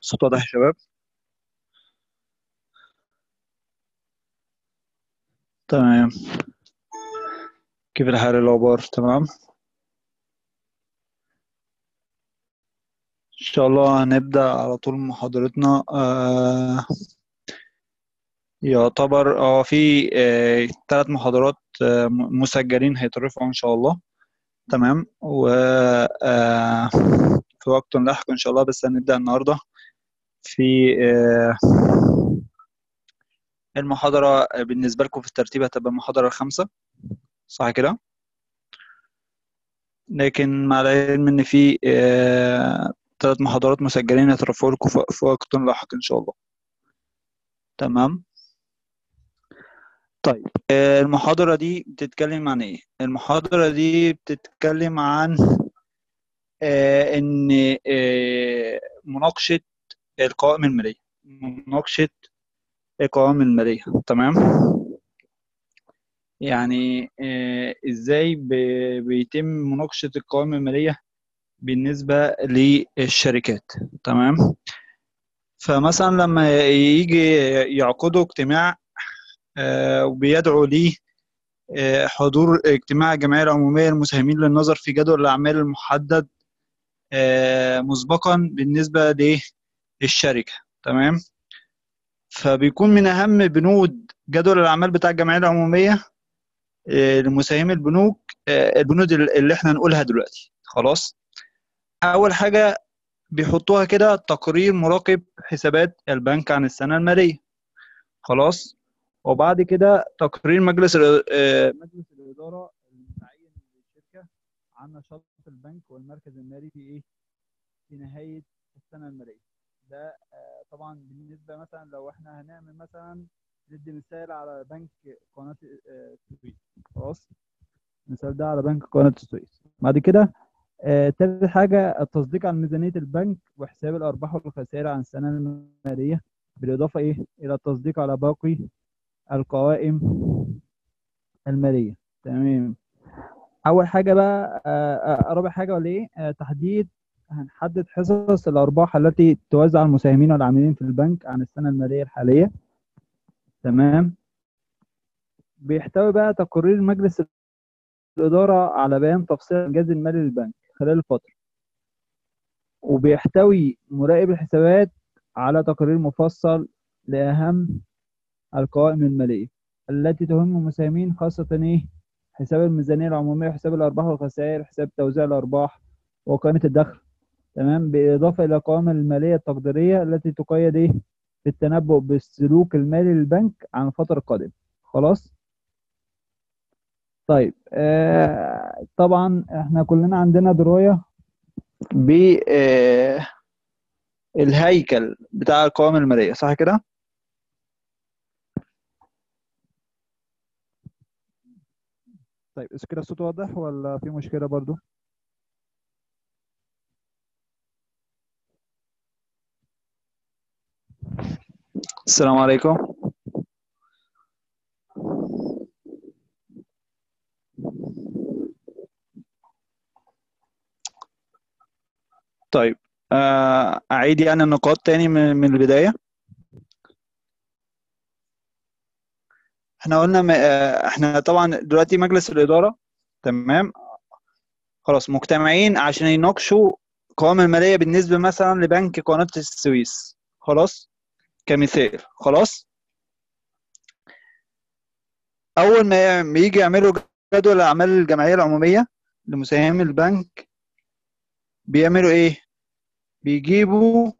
الصوت واضح يا شباب تمام كيف الحال الأخبار تمام إن شاء الله هنبدأ على طول محاضرتنا آه يعتبر اه في آه ثلاث محاضرات آه م- مسجلين هيترفعوا إن شاء الله تمام و آه في وقت لاحق إن شاء الله بس هنبدأ النهاردة في آه المحاضرة بالنسبة لكم في الترتيب هتبقى المحاضرة الخامسة صح كده؟ لكن مع العلم إن في آه ثلاث محاضرات مسجلين هيترفعوا لكم في في وقت لاحق إن شاء الله تمام طيب آه، المحاضرة دي بتتكلم عن إيه؟ المحاضرة دي بتتكلم عن آه، إن آه، مناقشة القوائم المالية مناقشة القوائم المالية تمام؟ يعني آه، إزاي ب- بيتم مناقشة القوائم المالية بالنسبة للشركات تمام؟ فمثلا لما يجي يعقدوا اجتماع آه، وبيدعوا ليه آه، حضور اجتماع الجمعية العمومية للمساهمين للنظر في جدول الأعمال المحدد آه، مسبقا بالنسبة للشركة تمام فبيكون من أهم بنود جدول الأعمال بتاع الجمعية العمومية آه، لمساهمي البنوك آه، البنود اللي احنا نقولها دلوقتي خلاص أول حاجة بيحطوها كده تقرير مراقب حسابات البنك عن السنة المالية خلاص وبعد كده تقرير مجلس الإ- آه، مجلس الإدارة المتعين للشركة عن نشاط البنك والمركز المالي في إيه؟ في نهاية السنة المالية. ده آه، طبعا بالنسبة مثلا لو إحنا هنعمل مثلا ندي مثال على بنك قناة آه، السويس خلاص؟ المثال ده على بنك قناة السويس. بعد كده آه، تالت حاجة التصديق عن ميزانية البنك وحساب الأرباح والخسائر عن السنة المالية بالإضافة إيه؟ إلى التصديق على باقي القوائم المالية تمام أول حاجة بقى آه، آه، رابع حاجة ولا إيه آه، تحديد هنحدد حصص الأرباح التي توزع على المساهمين والعاملين في البنك عن السنة المالية الحالية تمام بيحتوي بقى تقرير مجلس الإدارة على بيان تفصيل الإنجاز المالي للبنك خلال الفترة وبيحتوي مراقب الحسابات على تقرير مفصل لأهم القوائم المالية التي تهم المساهمين خاصة إيه حساب الميزانية العمومية وحساب الأرباح والخسائر حساب توزيع الأرباح وقائمة الدخل تمام بالإضافة إلى القوائم المالية التقديرية التي تقيد إيه بالتنبؤ بالسلوك المالي للبنك عن الفترة القادمة خلاص طيب آه طبعا احنا كلنا عندنا دراية ب آه الهيكل بتاع القوائم المالية صح كده؟ طيب بس كده الصوت واضح ولا في مشكلة برضو؟ السلام عليكم طيب آه، أعيد يعني النقاط تاني من من البداية احنا قلنا م- آه، احنا طبعا دلوقتي مجلس الإدارة تمام خلاص مجتمعين عشان يناقشوا القوائم المالية بالنسبة مثلا لبنك قناة السويس خلاص كمثال خلاص أول ما ما يجي يعملوا جدول أعمال الجمعية العمومية لمساهمي البنك بيعملوا إيه؟ بيجيبوا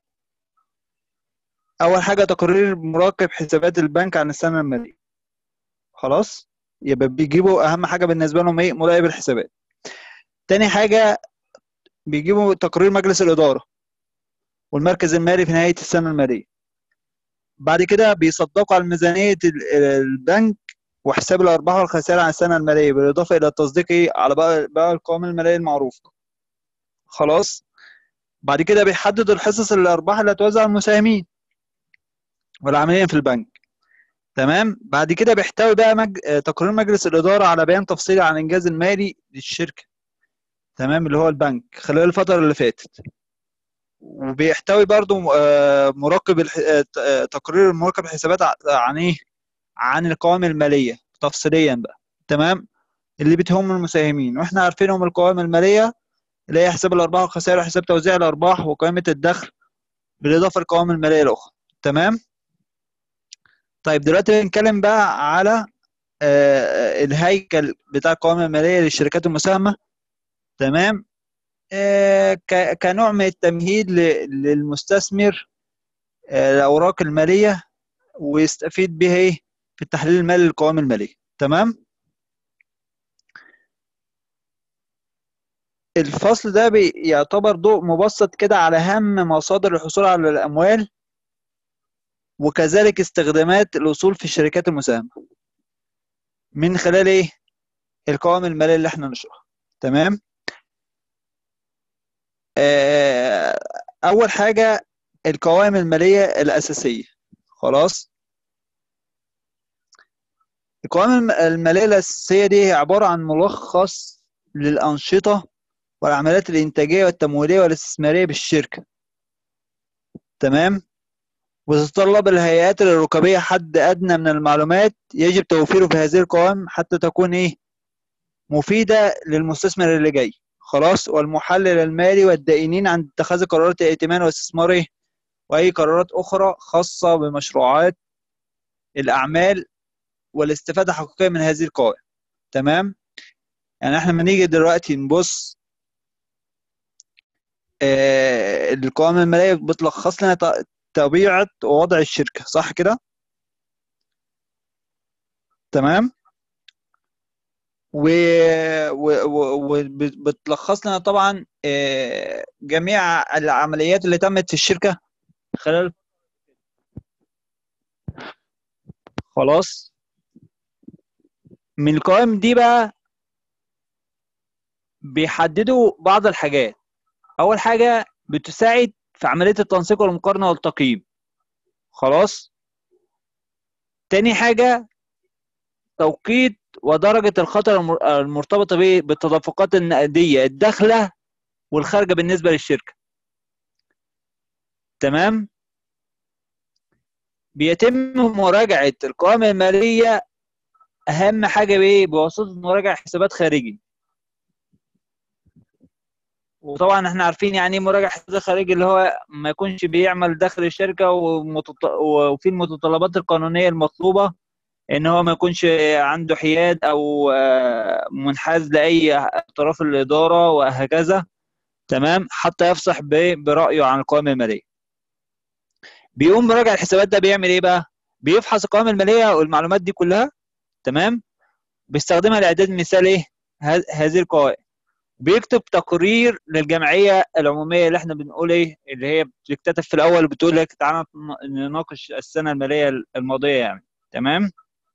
أول حاجة تقرير مراقب حسابات البنك عن السنة المالية خلاص يبقى بيجيبوا أهم حاجة بالنسبة لهم إيه؟ مراقب الحسابات تاني حاجة بيجيبوا تقرير مجلس الإدارة والمركز المالي في نهاية السنة المالية بعد كده بيصدقوا على ميزانية ال- البنك وحساب الأرباح والخسائر عن السنة المالية بالإضافة إلى التصديق إيه؟ على بقى بقى القوائم المالية المعروفة خلاص بعد كده بيحدد الحصص الأرباح اللي هتوزع على المساهمين والعاملين في البنك تمام بعد كده بيحتوي بقى مج... آه، تقرير مجلس الإدارة على بيان تفصيلي عن الإنجاز المالي للشركة تمام اللي هو البنك خلال الفترة اللي فاتت وبيحتوي برضو آه، مراقب الح... آه، آه، تقرير مراقب الحسابات ع- عن ايه عن القوائم الماليه تفصيليا بقى تمام اللي بتهم المساهمين واحنا عارفينهم القوائم الماليه اللي هي حساب الارباح والخسائر وحساب توزيع الارباح وقائمه الدخل بالاضافه للقوائم الماليه الاخرى تمام طيب دلوقتي بنتكلم بقى على آه، الهيكل بتاع القوائم الماليه للشركات المساهمه تمام آه، ك- كنوع من التمهيد ل- للمستثمر آه، الاوراق الماليه ويستفيد بها ايه في التحليل المالي للقوائم الماليه تمام الفصل ده بيعتبر ضوء مبسط كده على اهم مصادر الحصول على الاموال وكذلك استخدامات الاصول في الشركات المساهمه من خلال ايه القوائم الماليه اللي احنا نشرحها تمام آه، اول حاجه القوائم الماليه الاساسيه خلاص القوائم الم- الماليه الاساسيه دي هي عباره عن ملخص للانشطه والعمليات الانتاجيه والتمويليه والاستثماريه بالشركه تمام وتتطلب الهيئات الرقابيه حد ادنى من المعلومات يجب توفيره في هذه القوائم حتى تكون ايه مفيده للمستثمر اللي جاي خلاص والمحلل المالي والدائنين عند اتخاذ قرارات الائتمان والاستثمار إيه؟ واي قرارات اخرى خاصه بمشروعات الاعمال والاستفاده الحقيقيه من هذه القوائم تمام يعني احنا لما نيجي دلوقتي نبص آه القوائم الماليه بتلخص لنا ط- طبيعه ووضع الشركه صح كده تمام وبتلخص لنا طبعا آه، جميع العمليات اللي تمت في الشركه خلال خلاص من القوائم دي بقى بيحددوا بعض الحاجات اول حاجه بتساعد في عمليه التنسيق والمقارنه والتقييم خلاص تاني حاجه توقيت ودرجه الخطر المر- المرتبطه بايه بالتدفقات النقديه الداخله والخارجه بالنسبه للشركه تمام بيتم مراجعه القوائم الماليه اهم حاجه بايه بواسطه مراجع حسابات خارجي وطبعا احنا عارفين يعني ايه مراجع حسابات خارجي اللي هو ما يكونش بيعمل داخل الشركه ومتط... وفي المتطلبات القانونيه المطلوبه ان هو ما يكونش عنده حياد او آه، منحاز لاي اطراف الاداره وهكذا تمام حتى يفصح ب- برايه عن القوائم الماليه بيقوم مراجع الحسابات ده بيعمل ايه بقى بيفحص القوائم الماليه والمعلومات دي كلها تمام بيستخدمها لاعداد مثال ايه ه- هذه القوائم بيكتب تقرير للجمعيه العموميه اللي احنا بنقول ايه اللي هي بتكتب في الاول بتقول لك تعالى نناقش السنه الماليه الماضيه يعني تمام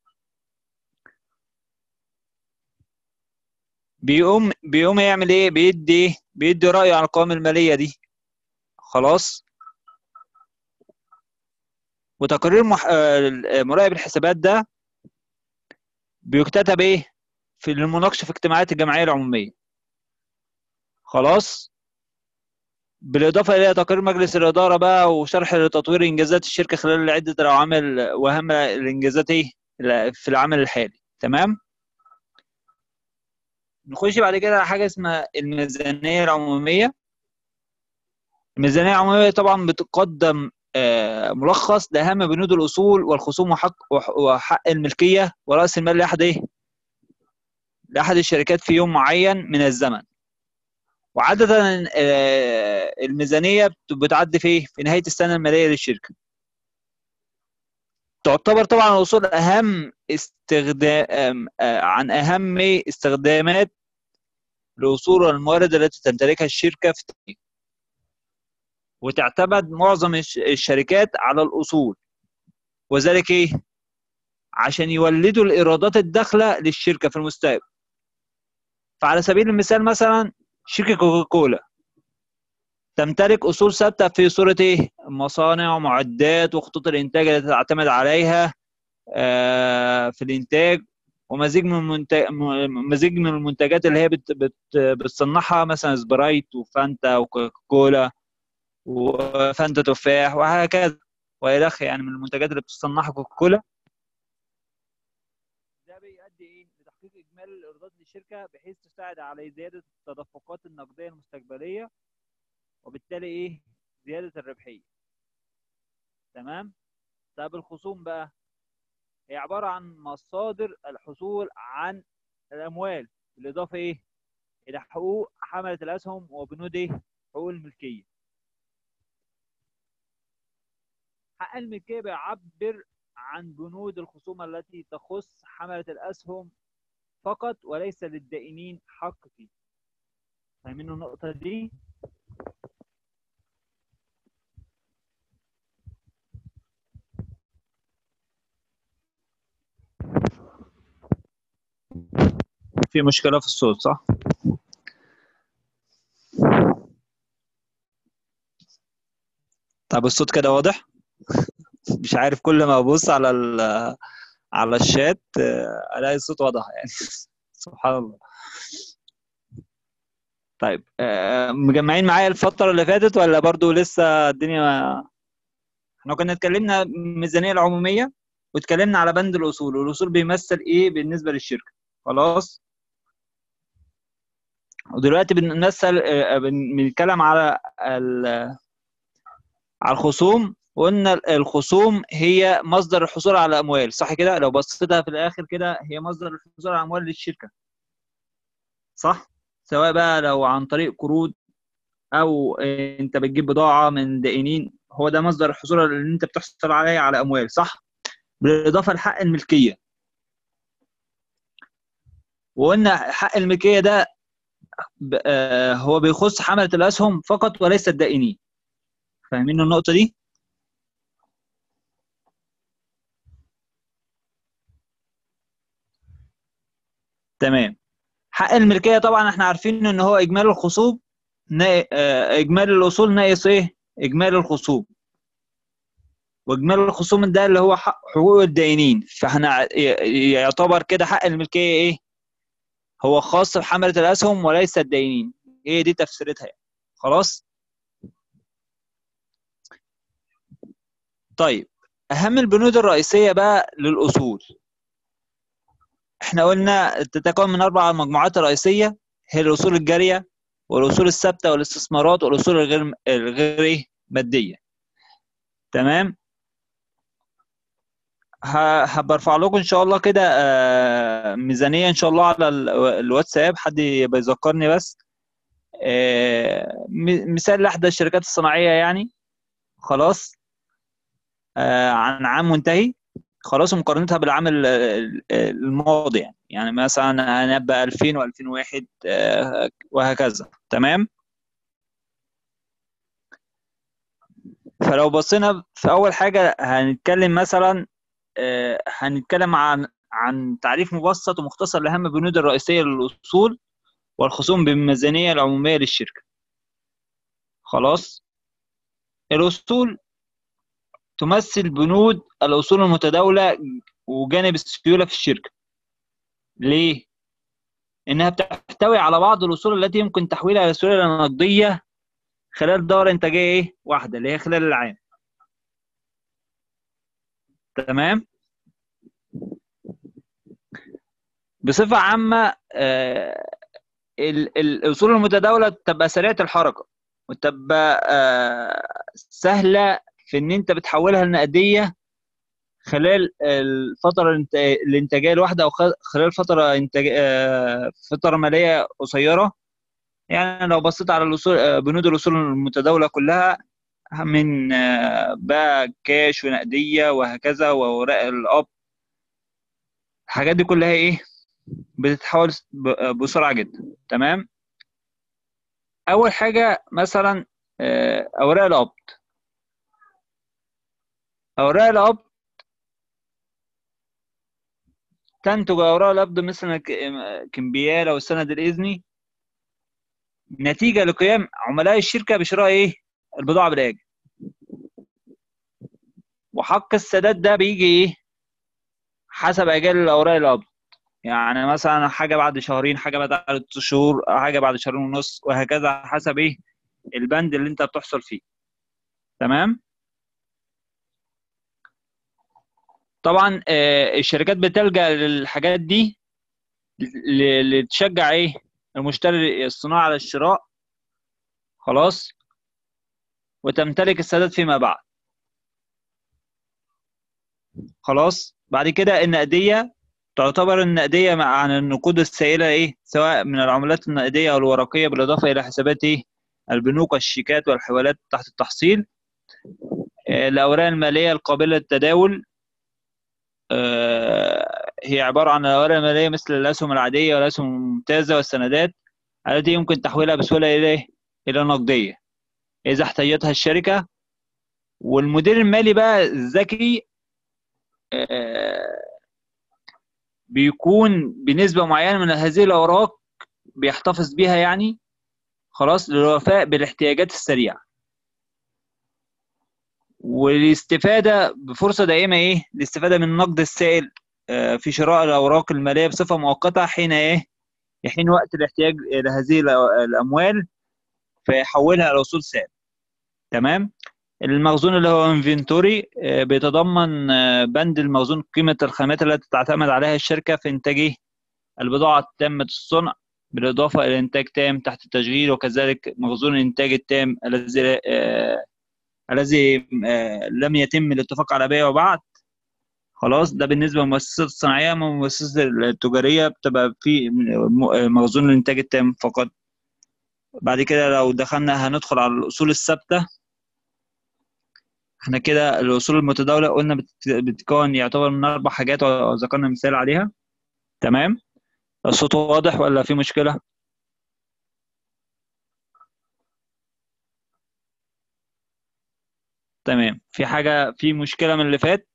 بيقوم بيقوم يعمل ايه بيدي بيدي رايه عن القوائم الماليه دي خلاص وتقرير مح... آه، مراقب الحسابات ده بيكتتب ايه في المناقشه في اجتماعات الجمعيه العموميه خلاص بالاضافه الى تقرير مجلس الاداره بقى وشرح لتطوير انجازات الشركه خلال عده العوامل واهم الانجازات ايه في العمل الحالي تمام نخش بعد كده على حاجه اسمها الميزانيه العموميه الميزانيه العموميه طبعا بتقدم آه، ملخص لاهم بنود الاصول والخصوم وحق وح- وحق الملكيه وراس المال لاحد ايه لاحد الشركات في يوم معين من الزمن وعادة آه، الميزانية بت- بتعدي في إيه؟ في نهاية السنة المالية للشركة تعتبر طبعا الأصول أهم استخدام آه، عن أهم استخدامات الأصول والموارد التي تمتلكها الشركة في التنمية. وتعتمد معظم الش- الشركات على الأصول وذلك إيه؟ عشان يولدوا الإيرادات الداخلة للشركة في المستقبل فعلى سبيل المثال مثلا شركة كوكاكولا تمتلك أصول ثابتة في صورة إيه؟ مصانع ومعدات وخطوط الإنتاج التي تعتمد عليها آه، في الإنتاج ومزيج من المنتج... مزيج من المنتجات اللي هي بت... بت... بتصنعها مثلا سبرايت وفانتا وكوكاكولا وفانتا تفاح وهكذا والخ يعني من المنتجات اللي بتصنعها كوكاكولا ده بيؤدي ايه لتحقيق اجمالي الايرادات للشركه بحيث تساعد على زياده التدفقات النقديه المستقبليه وبالتالي ايه زياده الربحيه تمام طب الخصوم بقى هي عباره عن مصادر الحصول عن الاموال بالاضافه ايه الى حقوق حمله الاسهم وبنود ايه حقوق الملكيه حق الملكيه بيعبر عن بنود الخصوم التي تخص حمله الاسهم فقط وليس للدائنين حق فيه فاهمين النقطه دي في مشكلة في الصوت صح؟ طب الصوت كده واضح؟ مش عارف كل ما ابص على ال على الشات آه، الاقي الصوت واضح يعني سبحان الله طيب آه، مجمعين معايا الفترة اللي فاتت ولا برضو لسه الدنيا احنا كنا اتكلمنا الميزانية العمومية واتكلمنا على بند الأصول والأصول بيمثل إيه بالنسبة للشركة خلاص ودلوقتي بنمثل آه، بن- بنتكلم على ال- على الخصوم وقلنا الخصوم هي مصدر الحصول على اموال صح كده لو بصيتها في الاخر كده هي مصدر الحصول على اموال للشركه صح سواء بقى لو عن طريق قروض او انت بتجيب بضاعه من دائنين هو ده مصدر الحصول اللي انت بتحصل عليه على اموال صح بالاضافه لحق الملكيه وقلنا حق الملكيه ده ب- آه، هو بيخص حمله الاسهم فقط وليس الدائنين فاهمين النقطه دي تمام حق الملكيه طبعا احنا عارفين ان هو اجمالي الخصوم نا- آه، اجمالي الاصول ناقص ايه اجمالي الخصوم واجمالي الخصوم ده اللي هو حق حقوق الدائنين فاحنا ع- ي- يعتبر كده حق الملكيه ايه هو خاص بحمله الاسهم وليس الدائنين هي دي تفسيرتها يعني. خلاص طيب اهم البنود الرئيسيه بقى للاصول احنا قلنا تتكون من اربع مجموعات رئيسيه هي الاصول الجاريه والاصول الثابته والاستثمارات والاصول الغير الغير إيه؟ ماديه تمام ه- هبرفع لكم ان شاء الله كده آه، ميزانيه ان شاء الله على ال- الواتساب حد يبقى يذكرني بس آه، م- مثال لاحدى الشركات الصناعيه يعني خلاص آه، عن عام منتهي خلاص مقارنتها بالعام ال- ال- الماضي يعني يعني مثلا هنبقى 2000 و2001 وهكذا تمام فلو بصينا في اول حاجه هنتكلم مثلا آه، هنتكلم عن عن تعريف مبسط ومختصر لاهم البنود الرئيسيه للاصول والخصوم بالميزانيه العموميه للشركه خلاص الاصول تمثل بنود الاصول المتداوله وجانب السيوله في الشركه ليه انها بتحتوي على بعض الاصول التي يمكن تحويلها الى سيوله نقديه خلال دورة إنتاجية إيه؟ واحدة اللي هي خلال العام. تمام؟ بصفة عامة آه، ال- ال- الأصول المتداولة تبقى سريعة الحركة وتبقى آه، سهلة في إن أنت بتحولها لنقدية خلال الفترة الانت- الإنتاجية الواحدة أو خ- خلال فترة إنتاج آه، فترة مالية قصيرة يعني لو بصيت على الأصول آه، بنود الأصول المتداولة كلها من آه، بقى كاش ونقدية وهكذا وأوراق القبض الحاجات دي كلها إيه بتتحول ب- بسرعة جدا تمام أول حاجة مثلا آه، أوراق القبض أوراق القبض تنتج أوراق القبض مثل ك- كمبيال أو السند الإذني نتيجة لقيام عملاء الشركة بشراء إيه البضاعة بالآجل وحق السداد ده بيجي إيه حسب أجال الأوراق القبض يعني مثلا حاجة بعد شهرين حاجة بعد ثلاث شهور حاجة بعد شهرين ونص وهكذا حسب إيه البند اللي أنت بتحصل فيه تمام طبعا آه، الشركات بتلجأ للحاجات دي ل- لتشجع ايه المشتري الصناعة على الشراء خلاص وتمتلك السداد فيما بعد خلاص بعد كده النقدية تعتبر النقدية مع عن النقود السائلة ايه سواء من العملات النقدية او الورقية بالإضافة إلى حسابات ايه البنوك والشيكات والحوالات تحت التحصيل آه، الأوراق المالية القابلة للتداول آه، هي عبارة عن الأوراق المالية مثل الأسهم العادية والأسهم الممتازة والسندات التي يمكن تحويلها بسهولة إلى إيه؟ إلى نقدية إذا احتاجتها الشركة والمدير المالي بقى الذكي آه، بيكون بنسبة معينة من هذه الأوراق بيحتفظ بيها يعني خلاص للوفاء بالاحتياجات السريعة والاستفادة بفرصة دائمة إيه؟ الاستفادة من النقد السائل آه، في شراء الأوراق المالية بصفة مؤقتة حين إيه؟ يحين وقت الاحتياج إلى هذه الأ- الأموال فيحولها إلى أصول سائل تمام؟ المخزون اللي هو انفنتوري بيتضمن آه، بند المخزون قيمة الخامات التي تعتمد عليها الشركة في إنتاج إيه؟ البضاعة التامة الصنع بالإضافة إلى إنتاج تام تحت التشغيل وكذلك مخزون الإنتاج التام الذي آه، الذي آه، لم يتم الاتفاق على بيعه بعد خلاص ده بالنسبة للمؤسسات الصناعية أما المؤسسات التجارية بتبقى في م- مخزون الإنتاج التام فقط بعد كده لو دخلنا هندخل على الأصول الثابتة احنا كده الأصول المتداولة قلنا بت- بتتكون يعتبر من أربع حاجات وذكرنا مثال عليها تمام الصوت واضح ولا في مشكلة؟ تمام في حاجة في مشكلة من اللي فات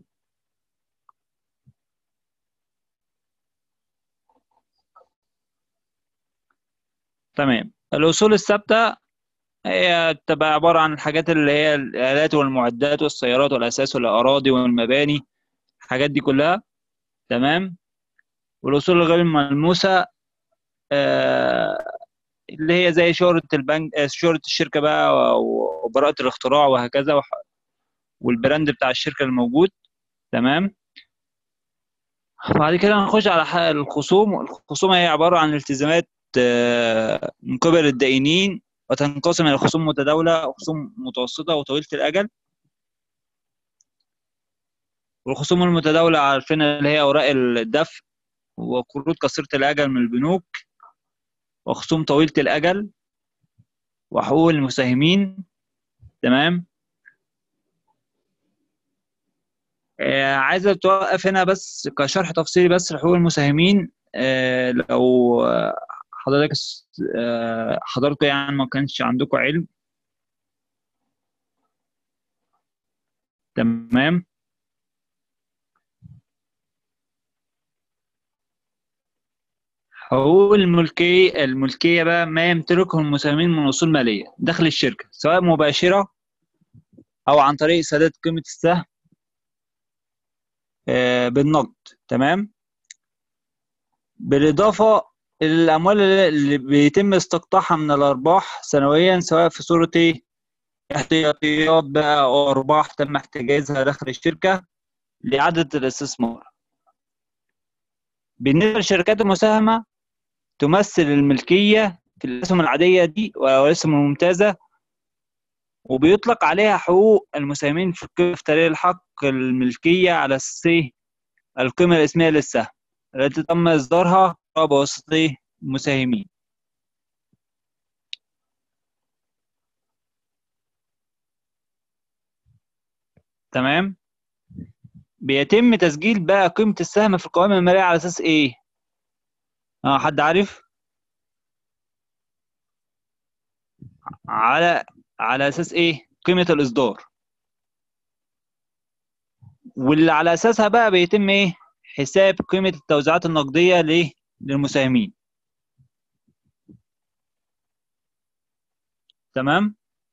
تمام الأصول الثابتة هي تبقى عبارة عن الحاجات اللي هي الآلات والمعدات والسيارات والأساس والأراضي والمباني الحاجات دي كلها تمام والأصول الغير ملموسة آه، اللي هي زي شهرة البنك آه، شهرة الشركة بقى وبراءة الاختراع وهكذا وح- والبراند بتاع الشركة الموجود تمام بعد كده هنخش على ح- الخصوم الخصوم هي عبارة عن التزامات آه، من قبل الدائنين وتنقسم إلى خصوم متداولة وخصوم متوسطة وطويلة الأجل والخصوم المتداولة عارفين اللي هي أوراق الدفع وقروض قصيرة الأجل من البنوك وخصوم طويلة الأجل وحقوق المساهمين تمام آه، عايزة توقف هنا بس كشرح تفصيلي بس لحقوق المساهمين آه، لو آه، حضرتك س- آه، حضرتك يعني ما كانش عندكم علم تمام حقوق الملكية الملكية بقى ما يمتلكه المساهمين من أصول مالية داخل الشركة سواء مباشرة أو عن طريق سداد قيمة السهم آه، بالنقد تمام بالإضافة إلى الأموال اللي اللي بيتم استقطاعها من الأرباح سنويا سواء في صورة إيه؟ احتياطيات بقى أو أرباح تم احتجازها داخل الشركة لإعادة الاستثمار بالنسبة للشركات المساهمة تمثل الملكية في الأسهم العادية دي والأسهم الممتازة وبيطلق عليها حقوق المساهمين في القيمة الافتراضية الحق الملكية على أساس إيه؟ القيمة الاسمية للسهم التي تم إصدارها بواسطة إيه؟ المساهمين تمام بيتم تسجيل بقى قيمة السهم في القوائم المالية على أساس إيه؟ اه حد عارف؟ على على أساس إيه؟ قيمة الإصدار واللي على أساسها بقى بيتم إيه؟ حساب قيمة التوزيعات النقدية ليه؟ للمساهمين تمام؟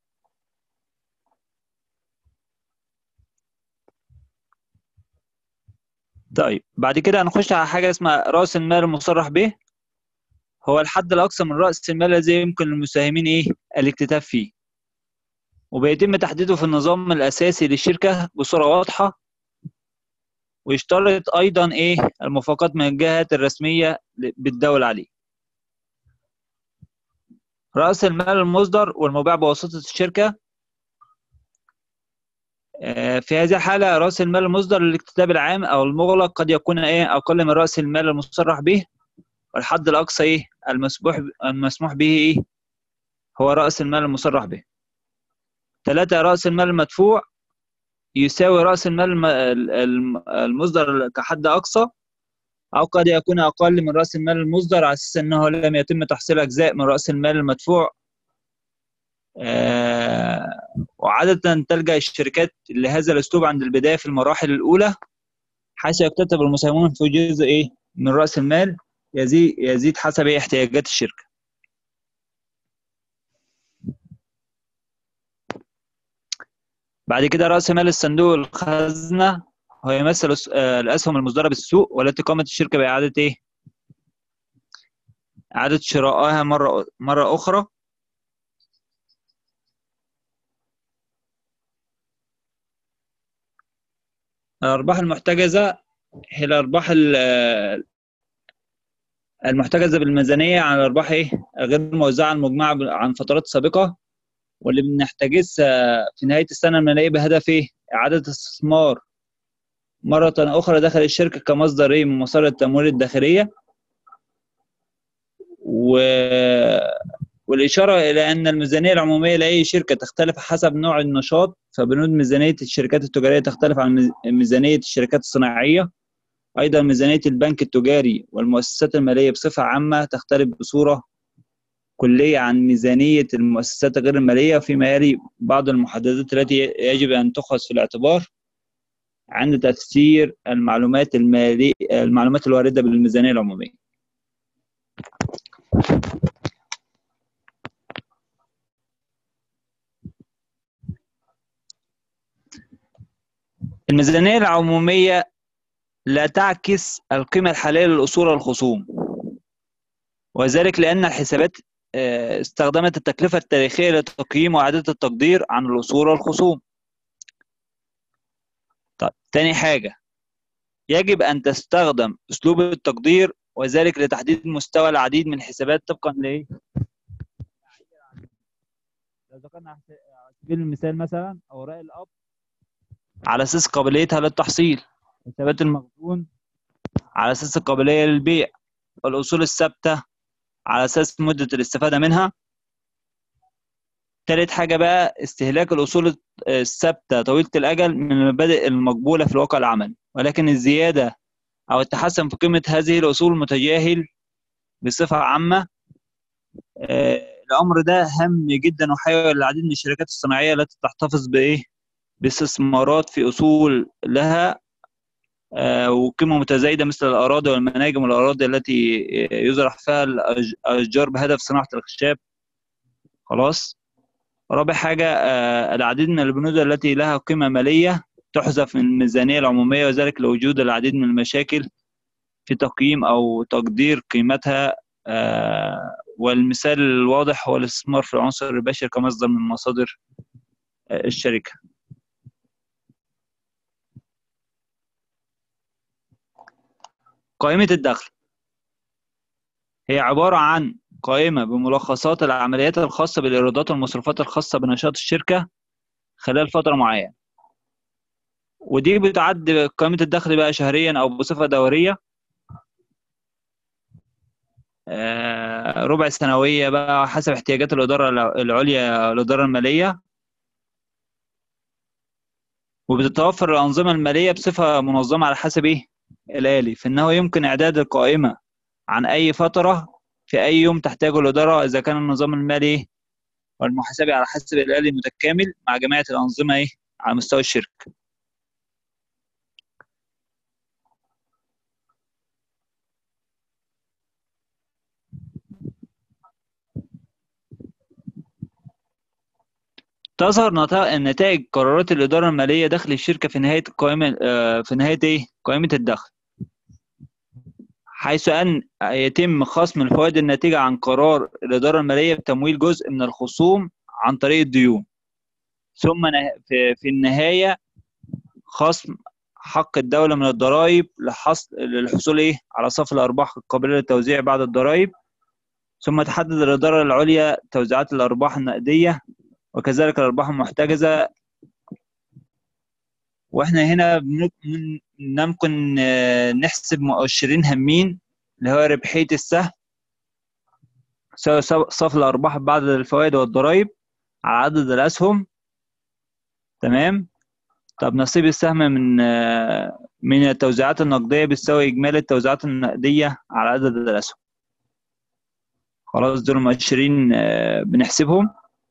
طيب بعد كده هنخش على حاجة اسمها رأس المال المصرح به هو الحد الأقصى من رأس المال الذي يمكن للمساهمين إيه؟ الاكتتاب فيه وبيتم تحديده في النظام الأساسي للشركة بصورة واضحة ويشترط أيضا إيه الموافقات من الجهات الرسمية بالدولة عليه رأس المال المصدر والمبيع بواسطة الشركة آه، في هذه الحالة رأس المال المصدر للاكتتاب العام أو المغلق قد يكون إيه أقل من رأس المال المصرح به والحد الأقصى إيه المسموح المسموح به إيه هو رأس المال المصرح به ثلاثة رأس المال المدفوع يساوي رأس المال المصدر كحد أقصى أو قد يكون أقل من رأس المال المصدر على أساس أنه لم يتم تحصيل أجزاء من رأس المال المدفوع آه، وعادة تلجأ الشركات لهذا الأسلوب عند البداية في المراحل الأولى حيث يكتتب المساهمون في جزء إيه من رأس المال يزيد يزيد حسب إيه احتياجات الشركة بعد كده رأس مال الصندوق الخزنة هو يمثل آه، الأسهم المصدرة بالسوق والتي قامت الشركة بإعادة إيه؟ إعادة شرائها مرة مرة أخرى الأرباح المحتجزة هي الأرباح المحتجزة بالميزانية عن الأرباح إيه؟ غير موزعة المجمعة عن فترات سابقة واللي بنحتجزها في نهاية السنة المالية بهدف إيه؟ إعادة استثمار مرة أخرى دخل الشركة كمصدر إيه من مصادر التمويل الداخلية و... والإشارة إلى أن الميزانية العمومية لأي شركة تختلف حسب نوع النشاط فبنود ميزانية الشركات التجارية تختلف عن ميزانية الشركات الصناعية أيضا ميزانية البنك التجاري والمؤسسات المالية بصفة عامة تختلف بصورة كلية عن ميزانية المؤسسات غير المالية فيما يلي بعض المحددات التي يجب أن تؤخذ في الاعتبار عند تفسير المعلومات المالية المعلومات الواردة بالميزانية العمومية الميزانية العمومية لا تعكس القيمة الحالية للأصول والخصوم وذلك لأن الحسابات آه، استخدمت التكلفة التاريخية لتقييم وإعادة التقدير عن الأصول والخصوم طيب تاني حاجة يجب أن تستخدم أسلوب التقدير وذلك لتحديد مستوى العديد من الحسابات طبقا ل لو ذكرنا على سبيل المثال مثلا أوراق الأب على أساس قابليتها للتحصيل حسابات المخزون على أساس القابلية للبيع والأصول الثابتة على أساس مدة الاستفادة منها تالت حاجة بقى استهلاك الأصول الثابتة طويلة الأجل من المبادئ المقبولة في الواقع العملي ولكن الزيادة أو التحسن في قيمة هذه الأصول متجاهل بصفة عامة آه، الأمر ده هام جدا وحيوي للعديد من الشركات الصناعية التي تحتفظ بإيه باستثمارات في أصول لها آه، وقيمة متزايدة مثل الأراضي والمناجم والأراضي التي يزرع فيها الأشجار بهدف صناعة الخشاب خلاص رابع حاجة آه، العديد من البنود التي لها قيمة مالية تحذف من الميزانية العمومية وذلك لوجود العديد من المشاكل في تقييم أو تقدير قيمتها آه، والمثال الواضح هو الاستثمار في العنصر البشري كمصدر من مصادر الشركة قائمة الدخل هي عبارة عن قائمة بملخصات العمليات الخاصة بالإيرادات والمصروفات الخاصة بنشاط الشركة خلال فترة معينة ودي بتعد قائمة الدخل بقى شهريا أو بصفة دورية آه، ربع سنوية بقى حسب احتياجات الإدارة العليا الإدارة المالية وبتتوفر الأنظمة المالية بصفة منظمة على حسب إيه؟ الآلي فإنه يمكن إعداد القائمة عن أي فترة في أي يوم تحتاجه الإدارة إذا كان النظام المالي والمحاسبي على حسب الآلي متكامل مع جميع الأنظمة إيه على مستوى الشركة تظهر نتائج قرارات الإدارة المالية داخل الشركة في نهاية القائمة آه، في نهاية إيه؟ قائمة الدخل حيث أن يتم خصم الفوائد الناتجة عن قرار الإدارة المالية بتمويل جزء من الخصوم عن طريق الديون ثم في, في النهاية خصم حق الدولة من الضرائب لحصل للحصول إيه على صف الأرباح القابلة للتوزيع بعد الضرائب ثم تحدد الإدارة العليا توزيعات الأرباح النقدية وكذلك الأرباح المحتجزة واحنا هنا ممكن نحسب مؤشرين هامين اللي هو ربحية السهم صف الأرباح بعد الفوائد والضرائب على عدد الأسهم تمام طب نصيب السهم من من التوزيعات النقدية بيساوي إجمالي التوزيعات النقدية على عدد الأسهم خلاص دول مؤشرين بنحسبهم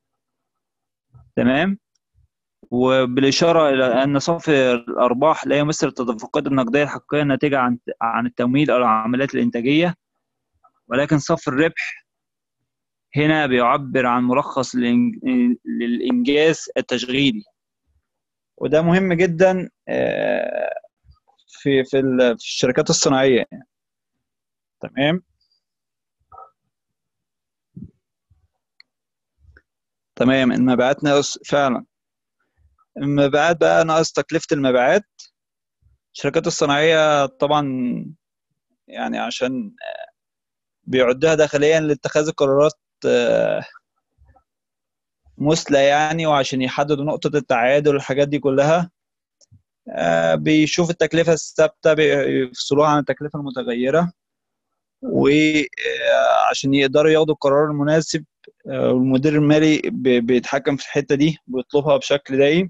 تمام وبالإشارة إلى أن صافي الأرباح لا يمثل التدفقات النقدية الحقيقية الناتجة عن عن التمويل أو العمليات الإنتاجية ولكن صافي الربح هنا بيعبر عن ملخص للإنجاز التشغيلي وده مهم جدا في في الشركات الصناعية تمام تمام المبيعات ناقص فعلا المبيعات بقى ناقص تكلفة المبيعات الشركات الصناعية طبعا يعني عشان بيعدها داخليا لاتخاذ القرارات مثلى يعني وعشان يحددوا نقطة التعادل والحاجات دي كلها بيشوف التكلفة الثابتة بيفصلوها عن التكلفة المتغيرة وعشان يقدروا ياخدوا القرار المناسب والمدير المالي بيتحكم في الحتة دي بيطلبها بشكل دايم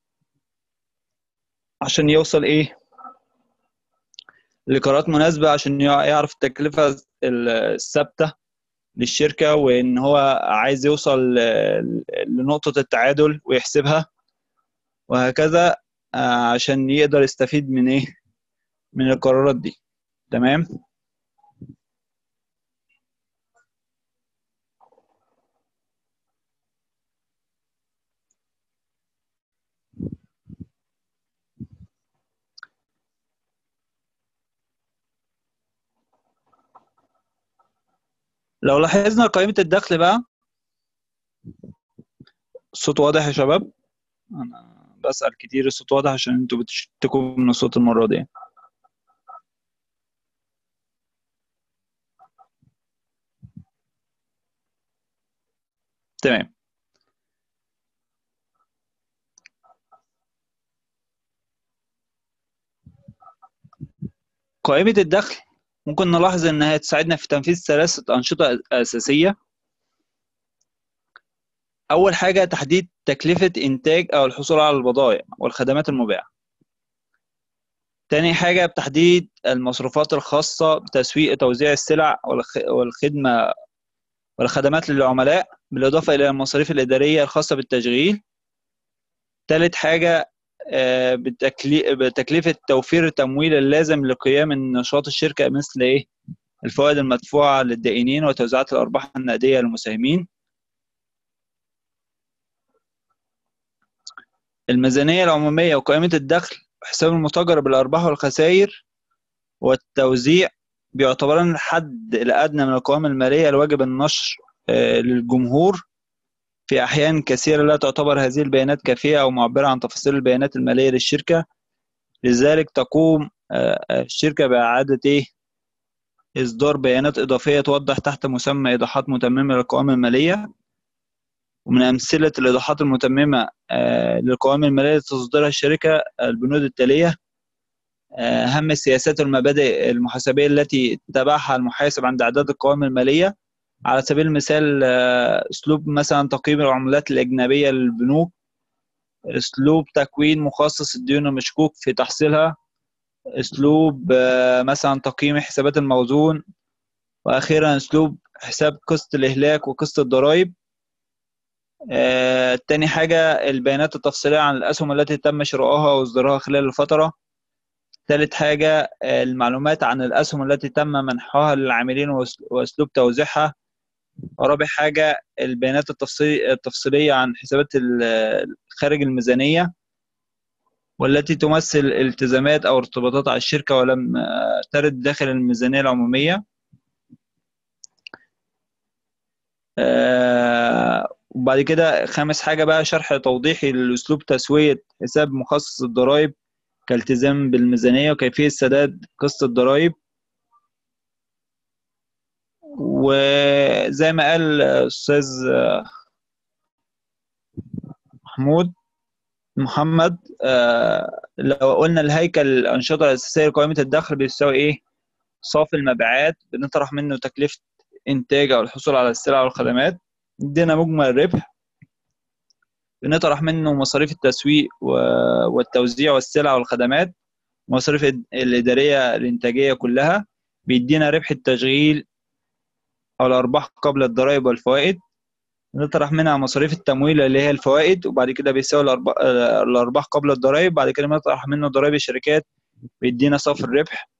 عشان يوصل ايه لقرارات مناسبة عشان يعرف التكلفة الثابتة للشركة وإن هو عايز يوصل لنقطة التعادل ويحسبها وهكذا عشان يقدر يستفيد من إيه من القرارات دي تمام لو لاحظنا قائمة الدخل بقى الصوت واضح يا شباب أنا بسأل كتير الصوت واضح عشان انتوا بتشتكوا من الصوت المرة دي تمام قائمة الدخل ممكن نلاحظ انها تساعدنا في تنفيذ ثلاثة أنشطة أساسية أول حاجة تحديد تكلفة إنتاج أو الحصول على البضائع والخدمات المباعة تاني حاجة بتحديد المصروفات الخاصة بتسويق توزيع السلع والخدمة والخدمات للعملاء بالإضافة إلى المصاريف الإدارية الخاصة بالتشغيل تالت حاجة بتكلفة توفير التمويل اللازم لقيام نشاط الشركة مثل إيه؟ الفوائد المدفوعة للدائنين وتوزيعات الأرباح النقدية للمساهمين الميزانية العمومية وقائمة الدخل وحساب المتاجرة بالأرباح والخسائر والتوزيع بيعتبران الحد الأدنى من القوائم المالية الواجب النشر للجمهور في أحيان كثيرة لا تعتبر هذه البيانات كافية أو معبرة عن تفاصيل البيانات المالية للشركة لذلك تقوم الشركة بإعادة إيه؟ إصدار بيانات إضافية توضح تحت مسمى إيضاحات متممة للقوائم المالية ومن أمثلة الإيضاحات المتممة للقوائم المالية التي تصدرها الشركة البنود التالية أهم السياسات والمبادئ المحاسبية التي اتبعها المحاسب عند إعداد القوائم المالية على سبيل المثال اسلوب مثلا تقييم العملات الاجنبيه للبنوك اسلوب تكوين مخصص الديون المشكوك في تحصيلها اسلوب مثلا تقييم حسابات الموزون واخيرا اسلوب حساب قسط الاهلاك وقسط الضرائب تاني حاجة البيانات التفصيلية عن الأسهم التي تم شرائها وإصدارها خلال الفترة ثالث حاجة المعلومات عن الأسهم التي تم منحها للعاملين وأسلوب توزيعها ورابع حاجة البيانات التفصيلية عن حسابات خارج الميزانية والتي تمثل التزامات أو ارتباطات على الشركة ولم ترد داخل الميزانية العمومية وبعد كده خامس حاجة بقى شرح توضيحي لأسلوب تسوية حساب مخصص الضرائب كالتزام بالميزانية وكيفية سداد قسط الضرائب وزي ما قال أستاذ محمود محمد آه، لو قلنا الهيكل الأنشطة الأساسية لقائمة الدخل بيساوي إيه؟ صافي المبيعات بنطرح منه تكلفة إنتاج أو الحصول على السلع والخدمات ادينا مجمل الربح بنطرح منه مصاريف التسويق و- والتوزيع والسلع والخدمات مصاريف الإد- الإدارية الإنتاجية كلها بيدينا ربح التشغيل أو الأرباح قبل الضرائب والفوائد نطرح منها مصاريف التمويل اللي هي الفوائد وبعد كده بيساوي الأرباح, الأرباح قبل الضرائب بعد كده بنطرح منه ضرائب الشركات بيدينا صافي الربح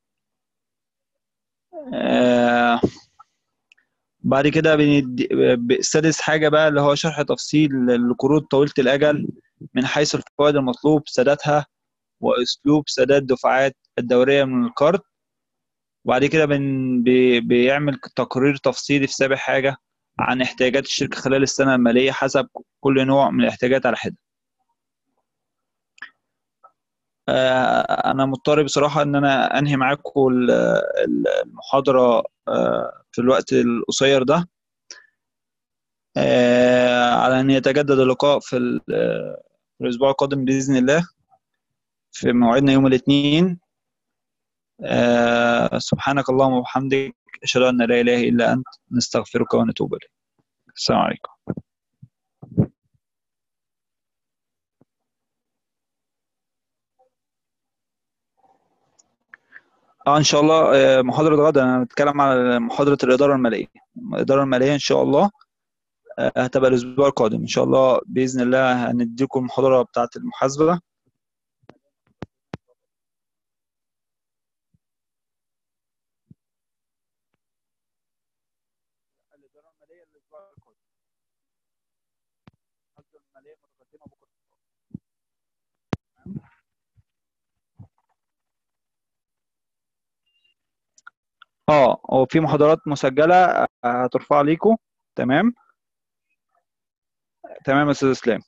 آه بعد كده بندي ب- سادس حاجة بقى اللي هو شرح تفصيل القروض طويلة الأجل من حيث الفوائد المطلوب سدادها وأسلوب سداد دفعات الدورية من القرض وبعد كده بن بي بيعمل تقرير تفصيلي في سابع حاجة عن احتياجات الشركة خلال السنة المالية حسب كل نوع من الاحتياجات على حدة آه، أنا مضطر بصراحة إن أنا أنهي معاكم ال- ال- المحاضرة آه، في الوقت القصير ده آه، على أن يتجدد اللقاء في ال- آه، في الأسبوع القادم بإذن الله في موعدنا يوم الاثنين آه، سبحانك اللهم وبحمدك أشهد أن لا إله إلا أنت نستغفرك ونتوب إليك السلام عليكم اه ان شاء الله آه، محاضرة غدا انا بتكلم على محاضرة الإدارة المالية الإدارة المالية ان شاء الله آه، هتبقى الأسبوع القادم ان شاء الله بإذن الله هنديكم المحاضرة بتاعة المحاسبة الإدارة المالية الأسبوع القادم المحاسبة المالية متقدمة بكرة اه هو في محاضرات مسجلة آه، هترفع ليكم تمام تمام يا أستاذ إسلام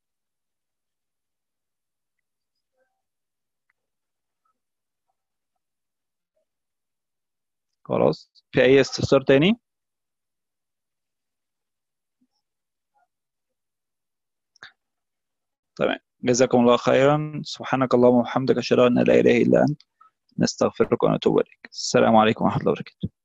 خلاص في أي استفسار تاني تمام جزاكم الله خيرا سبحانك اللهم وبحمدك أشهد أن لا إله إلا أنت نستغفرك ونتوب إليك السلام عليكم ورحمة الله وبركاته